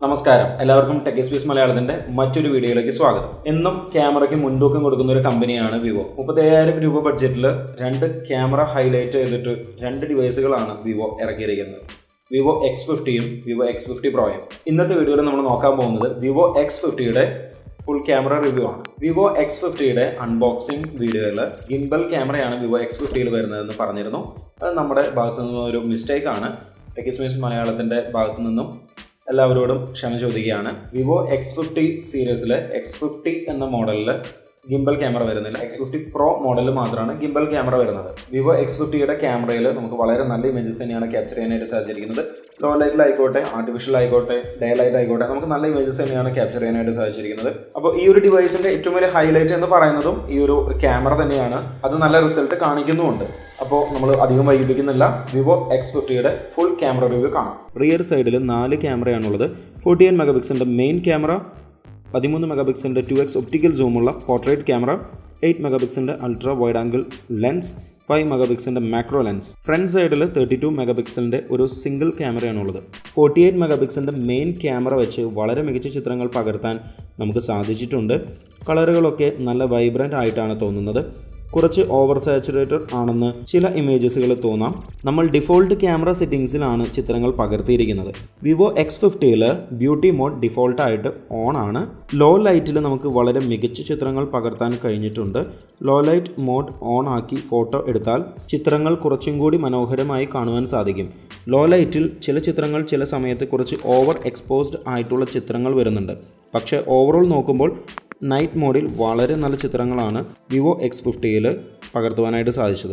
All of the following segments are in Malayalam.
നമസ്കാരം എല്ലാവർക്കും ടെക് സ്പീസ് മലയാളത്തിന്റെ മറ്റൊരു വീഡിയോയിലേക്ക് സ്വാഗതം എന്നും ക്യാമറയ്ക്ക് മുൻതൂക്കം കൊടുക്കുന്ന ഒരു കമ്പനിയാണ് വിവോ മുപ്പത്തയ്യായിരം രൂപ ബഡ്ജറ്റിൽ രണ്ട് ക്യാമറ ഹൈലൈറ്റ് ചെയ്തിട്ട് രണ്ട് ഡിവൈസുകളാണ് വിവോ ഇറക്കിയിരിക്കുന്നത് വിവോ എക്സ് ഫിഫ്റ്റിയും വിവോ എക്സ് ഫിഫ്റ്റി പ്രോയും ഇന്നത്തെ വീഡിയോയിൽ നമ്മൾ നോക്കാൻ പോകുന്നത് വിവോ എക്സ് ഫിഫ്റ്റിയുടെ ഫുൾ ക്യാമറ റിവ്യൂ ആണ് വിവോ എക്സ് ഫിഫ്റ്റിയുടെ അൺബോക്സിംഗ് വീഡിയോയിൽ ഗിംബൽ ക്യാമറയാണ് വിവോ എക്സ് ഫിഫ്റ്റിയിൽ വരുന്നതെന്ന് പറഞ്ഞിരുന്നു അത് നമ്മുടെ ഭാഗത്തു നിന്നും ഒരു മിസ്റ്റേക്ക് ആണ് ടെക്കിസ്മീസ് മലയാളത്തിൻ്റെ ഭാഗത്തു നിന്നും എല്ലാവരോടും ക്ഷമ ചോദിക്കുകയാണ് വിവോ എക്സ് ഫിഫ്റ്റി സീരീസിലെ എക്സ് ഫിഫ്റ്റി എന്ന മോഡലിൽ ഗിംബൽ ക്യാമറ വരുന്നില്ല എക്സ് ഫിഫ്റ്റി പ്രോ മോഡലിൽ മാത്രമാണ് ഗിംബൽ ക്യാമറ വരുന്നത് വിവോ എക്സ് ഫിഫ്റ്റിയുടെ ക്യാമറയിൽ നമുക്ക് വളരെ നല്ല ഇമേജസ് തന്നെയാണ് ക്യാപ്ചർ ചെയ്യാനായിട്ട് സാധിച്ചിരിക്കുന്നത് ലോ ലൈറ്റിലായിക്കോട്ടെ ആർട്ടിഫിഷ്യൽ ആയിക്കോട്ടെ ഡേ ലൈറ്റ് ആയിക്കോട്ടെ നമുക്ക് നല്ല ഇമേജസ് തന്നെയാണ് ക്യാപ്ചർ ചെയ്യാനായിട്ട് സാധിച്ചിരിക്കുന്നത് അപ്പോൾ ഈ ഒരു ഡിവൈസിന്റെ ഏറ്റവും വലിയ ഹൈലൈറ്റ് എന്ന് പറയുന്നതും ഈ ഒരു ക്യാമറ തന്നെയാണ് അത് നല്ല റിസൾട്ട് കാണിക്കുന്നുമുണ്ട് അപ്പോൾ നമ്മൾ അധികം വൈകിപ്പിക്കുന്നില്ല വിവോ എക്സ് ഫിഫ്റ്റിയുടെ ഫുൾ ക്യാമറ റിവ്യൂ കാണാം റിയർ സൈഡിൽ നാല് ക്യാമറയാണുള്ളത് ഫോർട്ടി എയ്റ്റ് മെഗാ പിക്സലിൻ്റെ മെയിൻ ക്യാമറ പതിമൂന്ന് മെഗാ പിക്സലിൻ്റെ ടു എക്സ് ഒപ്റ്റിക്കൽ സൂമുള്ള പോർട്രേറ്റ് ക്യാമറ എയ്റ്റ് മെഗാ പിക്സലിൻ്റെ ultra wide angle lens five mega പിക്സലിൻ്റെ മാക്രോ ലെൻസ് ഫ്രണ്ട് സൈഡിൽ തേർട്ടി ടു മെഗാ പിക്സലിൻ്റെ ഒരു സിംഗിൾ ക്യാമറയാണുള്ളത് ഫോർട്ടി എയ്റ്റ് മെഗാ പിക്സലിൻ്റെ മെയിൻ ക്യാമറ വെച്ച് വളരെ മികച്ച ചിത്രങ്ങൾ പകർത്താൻ നമുക്ക് സാധിച്ചിട്ടുണ്ട് കളറുകളൊക്കെ നല്ല വൈബ്രൻ്റ് ആയിട്ടാണ് തോന്നുന്നത് കുറച്ച് ഓവർ സാച്ചുറേറ്റഡ് ആണെന്ന് ചില ഇമേജസുകൾ തോന്നാം നമ്മൾ ഡിഫോൾട്ട് ക്യാമറ സെറ്റിംഗ്സിലാണ് ചിത്രങ്ങൾ പകർത്തിയിരിക്കുന്നത് വിവോ എക്സ് ഫിഫ്റ്റിയിൽ ബ്യൂട്ടി മോഡ് ഡിഫോൾട്ടായിട്ട് ഓൺ ആണ് ലോ ലൈറ്റിൽ നമുക്ക് വളരെ മികച്ച ചിത്രങ്ങൾ പകർത്താൻ കഴിഞ്ഞിട്ടുണ്ട് ലോ ലൈറ്റ് മോഡ് ഓൺ ആക്കി ഫോട്ടോ എടുത്താൽ ചിത്രങ്ങൾ കുറച്ചും കൂടി മനോഹരമായി കാണുവാൻ സാധിക്കും ലോ ലൈറ്റിൽ ചില ചിത്രങ്ങൾ ചില സമയത്ത് കുറച്ച് ഓവർ എക്സ്പോസ്ഡ് ആയിട്ടുള്ള ചിത്രങ്ങൾ വരുന്നുണ്ട് പക്ഷേ ഓവറോൾ നോക്കുമ്പോൾ നൈറ്റ് മോഡിൽ വളരെ നല്ല ചിത്രങ്ങളാണ് വിവോ എക്സ് ഫിഫ്റ്റിയിൽ പകർത്തുവാനായിട്ട് സാധിച്ചത്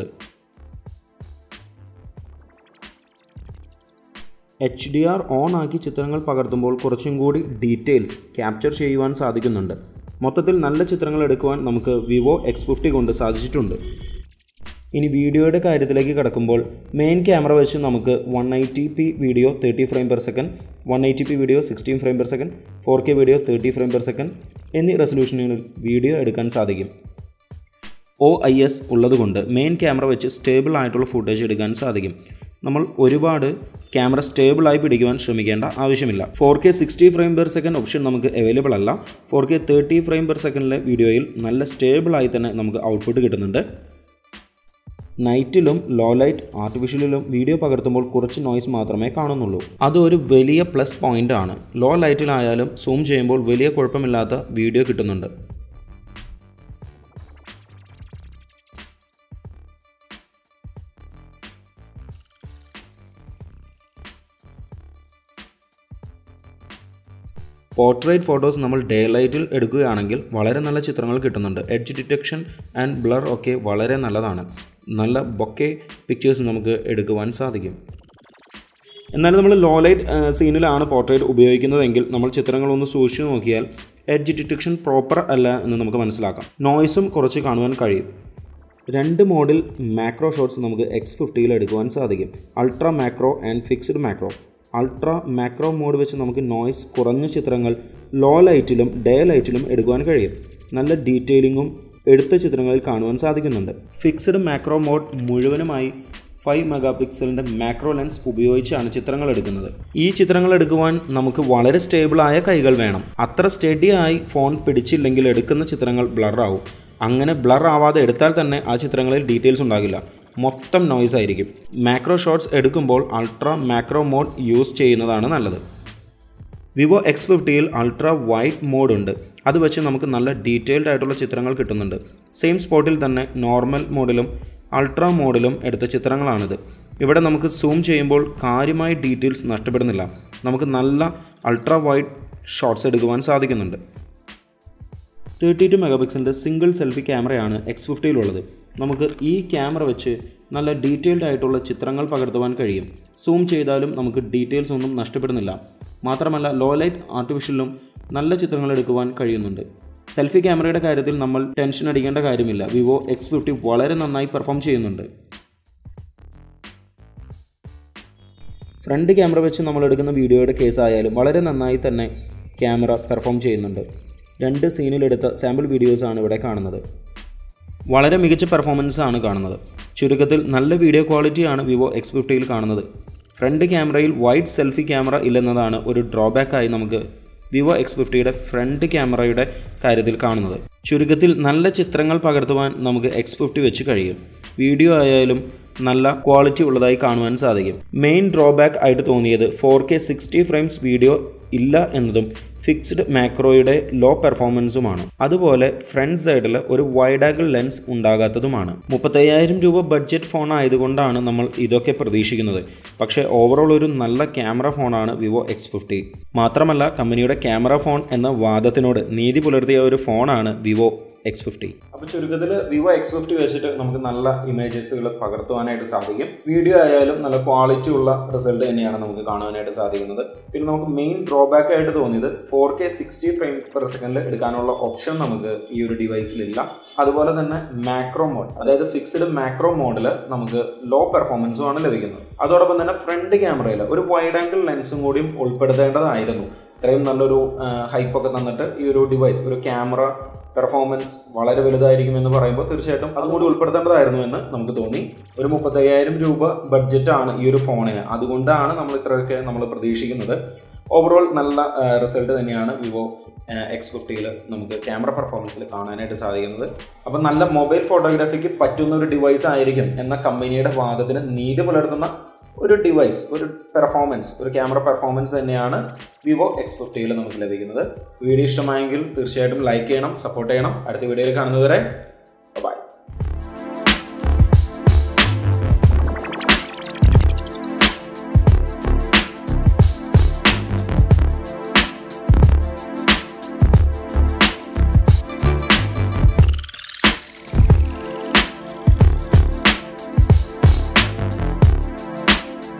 എച്ച് ഡി ആർ ഓൺ ആക്കി ചിത്രങ്ങൾ പകർത്തുമ്പോൾ കുറച്ചും കൂടി ഡീറ്റെയിൽസ് ക്യാപ്ചർ ചെയ്യുവാൻ സാധിക്കുന്നുണ്ട് മൊത്തത്തിൽ നല്ല ചിത്രങ്ങൾ എടുക്കുവാൻ നമുക്ക് വിവോ എക്സ് ഫിഫ്റ്റി കൊണ്ട് സാധിച്ചിട്ടുണ്ട് ഇനി വീഡിയോയുടെ കാര്യത്തിലേക്ക് കടക്കുമ്പോൾ മെയിൻ ക്യാമറ വെച്ച് നമുക്ക് one eighty P video thirty frame per second one eighty P video sixteen frame per second four K video thirty frame per second എന്നീ റെസൊല്യൂഷനുകളിൽ വീഡിയോ എടുക്കാൻ സാധിക്കും ഒ ഐ എസ് ഉള്ളതുകൊണ്ട് മെയിൻ ക്യാമറ വെച്ച് സ്റ്റേബിൾ ആയിട്ടുള്ള ഫുട്ടേജ് എടുക്കാൻ സാധിക്കും നമ്മൾ ഒരുപാട് ക്യാമറ സ്റ്റേബിളായി പിടിക്കുവാൻ ശ്രമിക്കേണ്ട ആവശ്യമില്ല four K sixty frame per second option നമുക്ക് അവൈലബിൾ അല്ല four K thirty frame per സെക്കൻഡിലെ വീഡിയോയിൽ നല്ല സ്റ്റേബിളായി തന്നെ നമുക്ക് ഔട്ട്പുട്ട് കിട്ടുന്നുണ്ട് നൈറ്റിലും ലോ ലൈറ്റ് ആർട്ടിഫിഷ്യലിലും വീഡിയോ പകർത്തുമ്പോൾ കുറച്ച് നോയ്സ് മാത്രമേ കാണുന്നുള്ളൂ അത് ഒരു വലിയ പ്ലസ് പോയിന്റ് ആണ് ലോ ലൈറ്റിലായാലും സൂം ചെയ്യുമ്പോൾ വലിയ കുഴപ്പമില്ലാത്ത വീഡിയോ കിട്ടുന്നുണ്ട് പോർട്രേറ്റ് ഫോട്ടോസ് നമ്മൾ ഡേ ലൈറ്റിൽ എടുക്കുകയാണെങ്കിൽ വളരെ നല്ല ചിത്രങ്ങൾ കിട്ടുന്നുണ്ട് എഡ്ജ് ഡിറ്റക്ഷൻ ആൻഡ് ബ്ലർ ഒക്കെ വളരെ നല്ലതാണ് നല്ല ബൊക്കെ പിക്ചേഴ്സ് നമുക്ക് എടുക്കുവാൻ സാധിക്കും എന്നാൽ നമ്മൾ ലോ ലൈറ്റ് സീനിലാണ് പോർട്രേറ്റ് ഉപയോഗിക്കുന്നതെങ്കിൽ നമ്മൾ ചിത്രങ്ങളൊന്ന് സൂക്ഷിച്ചു നോക്കിയാൽ എഡ്ജ് ഡിറ്റക്ഷൻ പ്രോപ്പർ അല്ല എന്ന് നമുക്ക് മനസ്സിലാക്കാം നോയ്സും കുറച്ച് കാണുവാൻ കഴിയും രണ്ട് മോഡിൽ മാക്രോ ഷോട്ട്സ് നമുക്ക് എക്സ് ഫിഫ്റ്റിയിൽ എടുക്കുവാൻ സാധിക്കും ultra macro and fixed macro ultra macro mode വെച്ച് നമുക്ക് നോയ്സ് കുറഞ്ഞ ചിത്രങ്ങൾ ലോ ലൈറ്റിലും ഡേ ലൈറ്റിലും എടുക്കുവാൻ കഴിയും നല്ല ഡീറ്റെയിലിങ്ങും എടുത്ത ചിത്രങ്ങളിൽ കാണുവാൻ സാധിക്കുന്നുണ്ട് ഫിക്സ്ഡ് മാക്രോ മോഡ് മുഴുവനുമായി ഫൈവ് മെഗാ പിക്സലിൻ്റെ മാക്രോ ലെൻസ് ഉപയോഗിച്ചാണ് ചിത്രങ്ങൾ എടുക്കുന്നത് ഈ ചിത്രങ്ങൾ എടുക്കുവാൻ നമുക്ക് വളരെ സ്റ്റേബിളായ കൈകൾ വേണം അത്ര സ്റ്റഡിയായി ഫോൺ പിടിച്ചില്ലെങ്കിൽ എടുക്കുന്ന ചിത്രങ്ങൾ ബ്ലറാവും അങ്ങനെ ബ്ലർ ആവാതെ എടുത്താൽ തന്നെ ആ ചിത്രങ്ങളിൽ ഡീറ്റെയിൽസ് ഉണ്ടാകില്ല മൊത്തം നോയ്സ് ആയിരിക്കും മാക്രോ ഷോട്ട്സ് എടുക്കുമ്പോൾ അൾട്രാ മാക്രോ മോഡ് യൂസ് ചെയ്യുന്നതാണ് നല്ലത് വിവോ എക്സ് ഫിഫ്റ്റിയിൽ അൾട്രാ വൈഡ് മോഡ് ഉണ്ട് അത് വെച്ച് നമുക്ക് നല്ല ഡീറ്റെയിൽഡ് ആയിട്ടുള്ള ചിത്രങ്ങൾ കിട്ടുന്നുണ്ട് സെയിം സ്പോട്ടിൽ തന്നെ നോർമൽ മോഡിലും അൾട്രാ മോഡിലും എടുത്ത ചിത്രങ്ങളാണിത് ഇവിടെ നമുക്ക് സൂം ചെയ്യുമ്പോൾ കാര്യമായ ഡീറ്റെയിൽസ് നഷ്ടപ്പെടുന്നില്ല നമുക്ക് നല്ല അൾട്രാ വൈഡ് ഷോട്ട്സ് എടുക്കുവാൻ സാധിക്കുന്നുണ്ട് തേർട്ടി ടു മെഗാ പിക്സലിൻ്റെ സിംഗിൾ സെൽഫി ക്യാമറയാണ് എക്സ് ഫിഫ്റ്റിയിലുള്ളത് നമുക്ക് ഈ ക്യാമറ വെച്ച് നല്ല ഡീറ്റെയിൽഡ് ആയിട്ടുള്ള ചിത്രങ്ങൾ പകർത്തുവാൻ കഴിയും സൂം ചെയ്താലും നമുക്ക് ഡീറ്റെയിൽസ് ഒന്നും നഷ്ടപ്പെടുന്നില്ല മാത്രമല്ല ലോ ലൈറ്റ് ആർട്ടിഫിഷ്യലിലും നല്ല ചിത്രങ്ങൾ എടുക്കുവാൻ കഴിയുന്നുണ്ട് സെൽഫി ക്യാമറയുടെ കാര്യത്തിൽ നമ്മൾ ടെൻഷൻ അടിക്കേണ്ട കാര്യമില്ല വിവോ എക്സ് ഫിഫ്റ്റി വളരെ നന്നായി പെർഫോം ചെയ്യുന്നുണ്ട് ഫ്രണ്ട് ക്യാമറ വെച്ച് നമ്മൾ എടുക്കുന്ന വീഡിയോയുടെ കേസ് ആയാലും വളരെ നന്നായി തന്നെ ക്യാമറ പെർഫോം ചെയ്യുന്നുണ്ട് രണ്ട് സീനിലെടുത്ത സാമ്പിൾ വീഡിയോസാണ് ഇവിടെ കാണുന്നത് വളരെ മികച്ച പെർഫോമൻസ് ആണ് കാണുന്നത് ചുരുക്കത്തിൽ നല്ല വീഡിയോ ക്വാളിറ്റിയാണ് വിവോ എക്സ് ഫിഫ്റ്റിയിൽ കാണുന്നത് ഫ്രണ്ട് ക്യാമറയിൽ വൈഡ് സെൽഫി ക്യാമറ ഇല്ലെന്നതാണ് ഒരു ഡ്രോബാക്കായി നമുക്ക് വിവോ എക്സ് ഫിഫ്റ്റിയുടെ ഫ്രണ്ട് ക്യാമറയുടെ കാര്യത്തിൽ കാണുന്നത് ചുരുക്കത്തിൽ നല്ല ചിത്രങ്ങൾ പകർത്തുവാൻ നമുക്ക് എക്സ് ഫിഫ്റ്റി വെച്ച് കഴിയും വീഡിയോ ആയാലും നല്ല ക്വാളിറ്റി ഉള്ളതായി കാണുവാൻ സാധിക്കും മെയിൻ ഡ്രോബാക്ക് ആയിട്ട് തോന്നിയത് four K sixty frames video ഇല്ല എന്നതും ഫിക്സ്ഡ് മാക്രോയുടെ ലോ പെർഫോമൻസുമാണ് അതുപോലെ ഫ്രണ്ട് സൈഡിൽ ഒരു വൈഡ് ആംഗിൾ ലെൻസ് ഉണ്ടാകാത്തതുമാണ് മുപ്പത്തയ്യായിരം രൂപ ബഡ്ജറ്റ് ഫോൺ ആയതുകൊണ്ടാണ് നമ്മൾ ഇതൊക്കെ പ്രതീക്ഷിക്കുന്നത് പക്ഷേ ഓവറോൾ ഒരു നല്ല ക്യാമറ ഫോണാണ് വിവോ എക്സ് ഫിഫ്റ്റി മാത്രമല്ല കമ്പനിയുടെ ക്യാമറ ഫോൺ എന്ന വാദത്തിനോട് നീതി പുലർത്തിയ ഒരു ഫോണാണ് വിവോ എക്സ് ഫിഫ്റ്റി അപ്പോൾ ചുരുക്കത്തിൽ വിവോ എക്സ് ഫിഫ്റ്റി വെച്ചിട്ട് നമുക്ക് നല്ല ഇമേജസുകൾ പകർത്തുവാനായിട്ട് സാധിക്കും വീഡിയോ ആയാലും നല്ല ക്വാളിറ്റി ഉള്ള റിസൾട്ട് തന്നെയാണ് നമുക്ക് കാണുവാനായിട്ട് സാധിക്കുന്നത് പിന്നെ നമുക്ക് മെയിൻ ഡ്രോബാക്ക് ആയിട്ട് തോന്നിയത് four K sixty frame per സെക്കൻഡിൽ എടുക്കാനുള്ള ഓപ്ഷൻ നമുക്ക് ഈ ഒരു ഡിവൈസിലില്ല അതുപോലെ തന്നെ മാക്രോ മോഡ് അതായത് ഫിക്സ്ഡ് മാക്രോ മോഡിൽ നമുക്ക് ലോ പെർഫോമൻസും ആണ് ലഭിക്കുന്നത് അതോടൊപ്പം തന്നെ ഫ്രണ്ട് ക്യാമറയിൽ ഒരു വൈഡ് ആംഗിൾ ലെൻസും കൂടിയും ഉൾപ്പെടുത്തേണ്ടതായിരുന്നു ഇത്രയും നല്ലൊരു ഹൈപ്പൊക്കെ തന്നിട്ട് ഈ ഒരു ഡിവൈസ് ഒരു ക്യാമറ പെർഫോമൻസ് വളരെ വലുതായിരിക്കും എന്ന് പറയുമ്പോൾ തീർച്ചയായിട്ടും അതും കൂടി ഉൾപ്പെടുത്തേണ്ടതായിരുന്നു എന്ന് നമുക്ക് തോന്നി ഒരു മുപ്പത്തയ്യായിരം രൂപ ബഡ്ജറ്റാണ് ഈ ഒരു ഫോണിന് അതുകൊണ്ടാണ് നമ്മൾ ഇത്രയൊക്കെ നമ്മൾ പ്രതീക്ഷിക്കുന്നത് ഓവറോൾ നല്ല റിസൾട്ട് തന്നെയാണ് വിവോ എക്സ് ഫിഫ്റ്റിയിൽ നമുക്ക് ക്യാമറ പെർഫോമൻസിൽ കാണാനായിട്ട് സാധിക്കുന്നത് അപ്പം നല്ല മൊബൈൽ ഫോട്ടോഗ്രാഫിക്ക് പറ്റുന്ന ഒരു ഡിവൈസ് ആയിരിക്കും എന്ന കമ്പനിയുടെ വാദത്തിന് നീതി പുലർത്തുന്ന ഒരു ഡിവൈസ് ഒരു പെർഫോമൻസ് ഒരു ക്യാമറ പെർഫോമൻസ് തന്നെയാണ് വിവോ എക്സ് ഫിഫ്റ്റിയിൽ നമുക്ക് ലഭിക്കുന്നത് വീഡിയോ ഇഷ്ടമായെങ്കിൽ തീർച്ചയായിട്ടും ലൈക്ക് ചെയ്യണം സപ്പോർട്ട് ചെയ്യണം അടുത്ത വീഡിയോയിൽ കാണുന്നതുവരെ